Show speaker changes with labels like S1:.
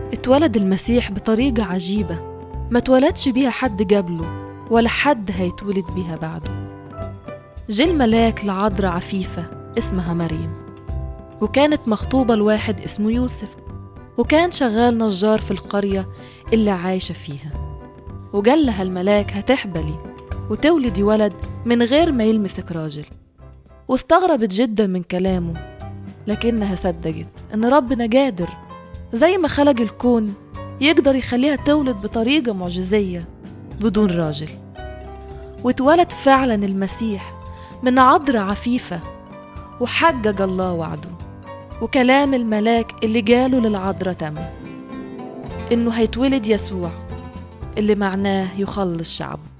S1: اتولد المسيح بطريقة عجيبة ما اتولدش بيها حد قبله ولا حد هيتولد بيها بعده جه الملاك لعذراء عفيفة اسمها مريم وكانت مخطوبة لواحد اسمه يوسف وكان شغال نجار في القرية اللي عايشة فيها وقال لها الملاك هتحبلي وتولدي ولد من غير ما يلمسك راجل واستغربت جدا من كلامه لكنها صدقت إن ربنا قادر زي ما خلق الكون يقدر يخليها تولد بطريقة معجزية بدون راجل واتولد فعلا المسيح من عذراء عفيفة وحقق الله وعده وكلام الملاك اللي قاله للعذراء تم إنه هيتولد يسوع اللي معناه يخلص شعبه